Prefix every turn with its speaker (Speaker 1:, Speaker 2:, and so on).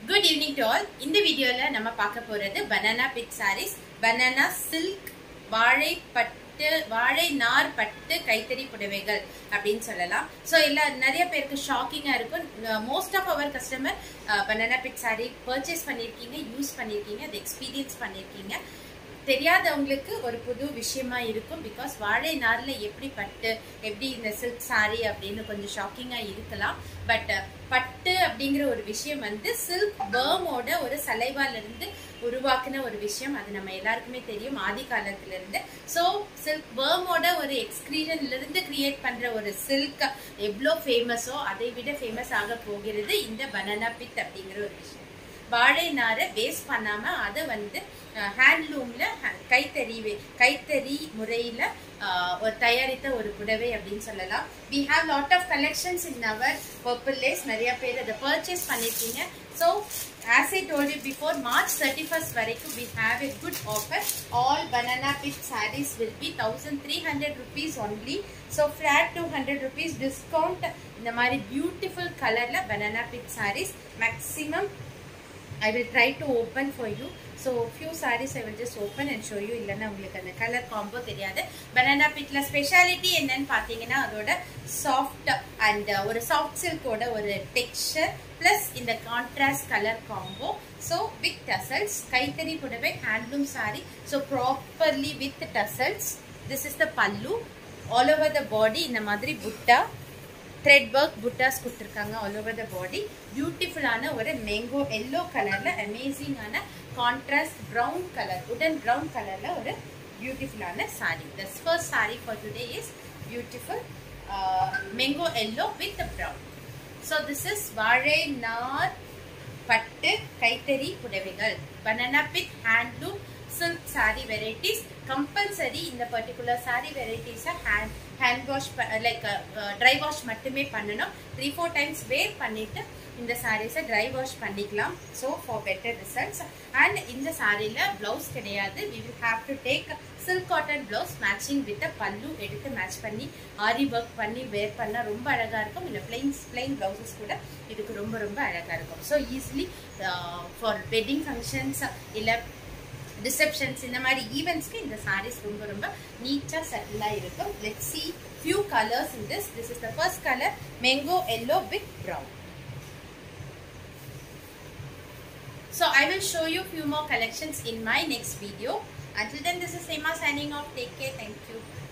Speaker 1: Good evening to all இந்த வீடியோல நம்ம பார்க்க போறது banana pith saris banana silk வாழை பட்டு வாழை நார் பட்டு கைத்தறி புடவைகள் அப்படின்னு சொல்லலாம் ஸோ எல்லா நிறைய பேருக்கு ஷாக்கிங்காக இருக்கும் most of our customer banana pith sari purchase பண்ணியிருக்கீங்க யூஸ் பண்ணியிருக்கீங்க அது எக்ஸ்பீரியன்ஸ் பண்ணியிருக்கீங்க தெரியாதவங்களுக்கு ஒரு புது விஷயமா இருக்கும் பிகாஸ் வாழை நார்ல எப்படி பட்டு எப்படி இந்த சில்க் சாரி அப்படின்னு கொஞ்சம் ஷாக்கிங்கா இருக்கலாம் பட் பட்டு அப்படிங்கிற ஒரு விஷயம் வந்து சில்க் பேர்மோட ஒரு சலைவால இருந்து உருவாக்குன ஒரு விஷயம் அது நம்ம எல்லாருக்குமே தெரியும் ஆதி காலத்துல இருந்து ஸோ சில்க் பேர்மோட ஒரு எக்ஸ்கிரீஷன்ல இருந்து கிரியேட் பண்ற ஒரு சில்க் எவ்வளோ ஃபேமஸோ அதை விட ஃபேமஸ் ஆக போகிறது இந்த பனானா பிட் அப்படிங்கிற ஒரு விஷயம் வாழை நாரை வேஸ்ட் பண்ணாம அதை வந்து ஹேண்ட்லூம்ல கைத்தறி கைத்தறி முறையில ஒரு தயாரித்த ஒரு புடவை அப்படின்னு சொல்லலாம் we have lot of collections in our purple lace நிறைய பேர் அதை பர்ச்சேஸ் பண்ணிருக்கீங்க so as I told you before March 31st வரைக்கும் we have a good offer all banana pit sarees will be 1300 rupees only so flat 200 rupees discount இந்த மாதிரி beautiful கலர்ல banana pit sarees maximum I will try to open for you. So few sarees I will just open and show you இல்லைன்னா உங்களுக்கு அந்த colour combo தெரியாது banana பிட்ல speciality என்னன்னு பார்த்தீங்கன்னா அதோட சாஃப்ட் அண்ட் ஒரு சாஃப்ட் சில்கோட ஒரு டெக்ஸ்சர் பிளஸ் இந்த contrast colour combo so with tassels கைத்தறி புடவை handloom sari so properly with tassels this is the pallu all over the பாடி இந்த மாதிரி புட்டா த்ரெட் ஒர்க் புட்டாஸ் கொடுத்துருக்காங்க ஆல் ஓவர் த பாடி பியூட்டிஃபுல்லான ஒரு மேங்கோ எல்லோ கலர்ல அமேசிங்கான கான்ட்ராஸ்ட் ப்ரௌன் கலர் உடன் ப்ரௌன் கலர்ல ஒரு பியூட்டிஃபுல்லான sari the first sari for today is beautiful mango yellow with brown so this is வாழை நார் பட்டு கைத்தறி புடவைகள் banana pith handloom silk sari varieties compulsory இந்த பர்டிகுலர் சாரி வெரைட்டிஸை hand hand wash like dry wash மட்டுமே பண்ணணும் த்ரீ ஃபோர் டைம்ஸ் வேர் பண்ணிட்டு இந்த சாரீஸை ட்ரை வாஷ் பண்ணிக்கலாம் so for better results and இந்த சாரியில் ப்ளவுஸ் கிடையாது we will have to take silk cotton blouse matching with pallu எடுத்து மேட்ச் பண்ணி ஆரி ஒர்க் பண்ணி வேர் பண்ணால் ரொம்ப அழகாக இருக்கும் இல்லை பிளைன் பிளைன் ப்ளவுசஸ் கூட இதுக்கு ரொம்ப ரொம்ப அழகாக இருக்கும் so easily for wedding functions இல்லை ரிசப்ஷன்ஸ் இந்த மாதிரி ஈவெண்ட்ஸ்க்கு இந்த சாரீஸ் ரொம்ப ரொம்ப நீட்டாக செட்டிலாக இருக்கும் let see few colours in this this is the first colour mango yellow with brown So I will show you few more collections in my next video. Until then, this is Sema signing off. Take care. Thank you.